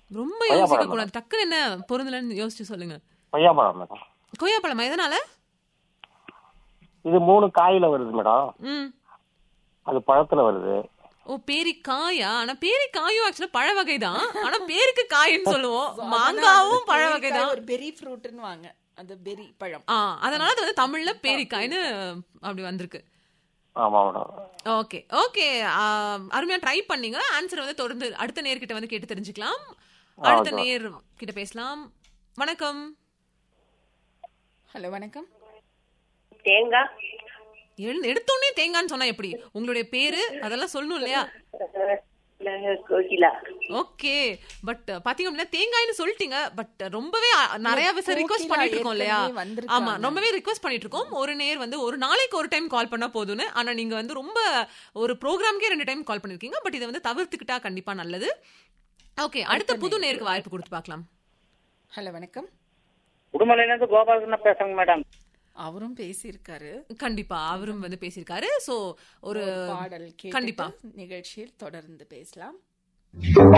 ரொம்ப கொய்யாப்பழம் யோசிக்க மேடம். கூடாது டக்குன்னு என்ன பொருந்தலன்னு யோசிச்சு சொல்லுங்க கொய்யாப்பழம் மேடம் கொய்யாப்பழமா எதனால இது மூணு காயில வருது மேடம் ம் அது பழத்துல வருது ஓ பேரிக்காயா ஆனா பேரிக்காயும் ஆக்சுவலா பழ வகை தான் ஆனா பேருக்கு காயின்னு சொல்லுவோம் மாங்காவும் பழ வகை தான் ஒரு பெரி ஃப்ரூட்னு வாங்க அந்த பெரி பழம் ஆ அதனால அது வந்து தமிழ்ல பேரிக்காய்னு அப்படி வந்திருக்கு ஆமா மேடம் ஓகே ஓகே அருமையா ட்ரை பண்ணீங்க ஆன்சர் வந்து தொடர்ந்து அடுத்த நேர்கிட்ட வந்து கேட்டு தெரிஞ்சுக்கலாம் அடுத்த okay. நேர் கிட்ட பேசலாம் வணக்கம் ஹலோ வணக்கம் தேங்காய் எழுந்து எடுத்தோடனே தேங்கான்னு சொன்னா எப்படி உங்களுடைய பேரு அதெல்லாம் சொல்லணும் இல்லையா நாங்க கோகிலா ஓகே பட் பாத்தீங்க அப்படின்னா தேங்காய்னு சொல்லிட்டீங்க பட் ரொம்பவே அ, நிறைய பேர் ரிக்வஸ்ட் கோகிலா பண்ணிட்டு இருக்கோம் இல்லையா ஏற்கனவே வந்திருக்காங்க. ஆமா ரொம்பவே ரிக்வஸ்ட் பண்ணிட்டு இருக்கோம் ஒரு நேர் வந்து ஒரு நாளைக்கு ஒரு டைம் கால் பண்ணா போதும்னு ஆனா நீங்க வந்து ரொம்ப ஒரு ப்ரோக்ராம்க்கே ரெண்டு டைம் கால் பண்ணிருக்கீங்க பட் இதை வந்து தவிர்த்துக்கிட்டா கண்டிப்பா நல்லது ஓகே அடுத்த புது நேருக்கு வாய்ப்பு கொடுத்து பார்க்கலாம் ஹலோ வணக்கம் உடுமலையிலேருந்து கோபாலகிருஷ்ணன் பேசுறேங்க மேடம் அவரும் பேசியிருக்காரு கண்டிப்பா அவரும் வந்து பேசியிருக்காரு சோ ஒரு பாடல் கண்டிப்பா கேட்டு நிகழ்ச்சியில் தொடர்ந்து பேசலாம்